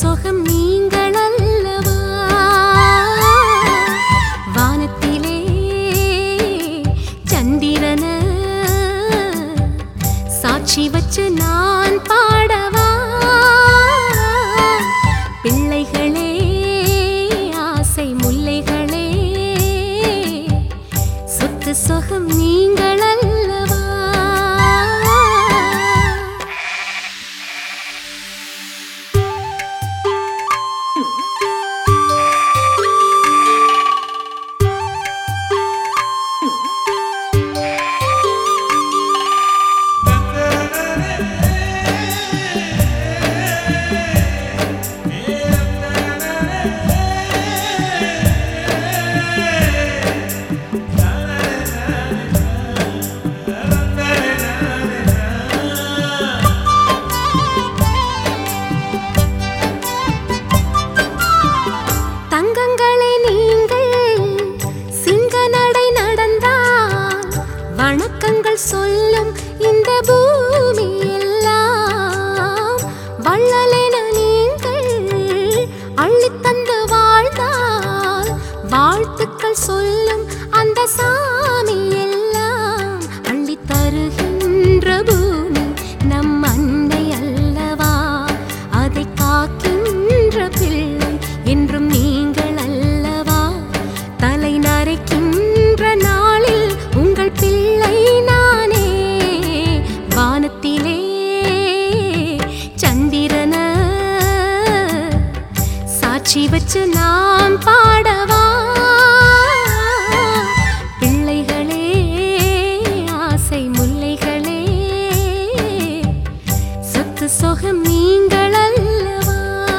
சொகம் நீங்கள் அல்லவா வானத்திலே சந்திரன சாட்சி வச்சு நான் பாடவா பிள்ளைகளே ஆசை முல்லைகளே சொத்து சொகம் நீங்கள் அல்லவா தங்கங்களே நீங்கள் சிங்க நடை நடந்தால் வணக்கங்கள் சொல்லும் இந்த பூமி எல்லாம் வள்ளலென நீங்கள் அள்ளித் தந்து வாழ்ந்தால் வாழ்த்துக்கள் சொல்லும் அந்த சாமி எல்லாம் அள்ளித் தருகின்ற பூமி நம் அன்னை அல்லவா அதை காக்கின்ற பிள்ளை என்றும் நீங்கள் அல்லவா தலை நரைக்கின்ற நாளில் உங்கள் பிள்ளை நானே வானத்திலே சந்திரன சாட்சி வச்சு நாம் பாடவா பிள்ளைகளே ஆசை முல்லைகளே சொத்து சொகம் நீங்கள் அல்லவா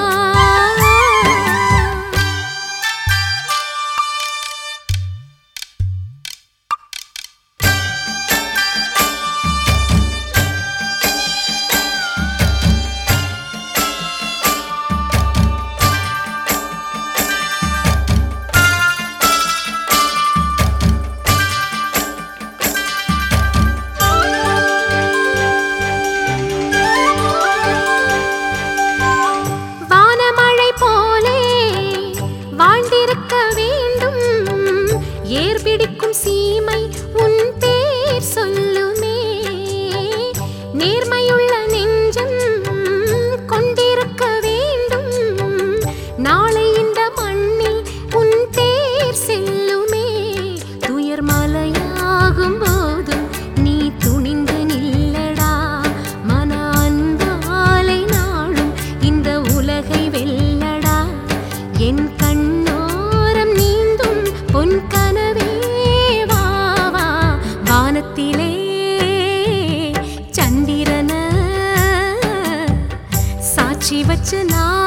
வானமழை போலே வாழ்ந்திருக்க வேண்டும் ஏர் பிடிக்கும் சீமை உன் பேர் சொல்லுமே நேர்மையுள்ள நெஞ்சம் கொண்டிருக்க வேண்டும் நாளை இந்த மண்ணில் உன் பேர் செல்லுமே துயர் மலையாகும் போதும் நீ துணிந்து நில்லடா மன அன்பாலை நாளும் இந்த உலகை வெல்லடா என் கண்ணோரம் நீந்தும் பொன் கனவே வா வா வானத்திலே சந்திரன சாட்சி வச்சு நான்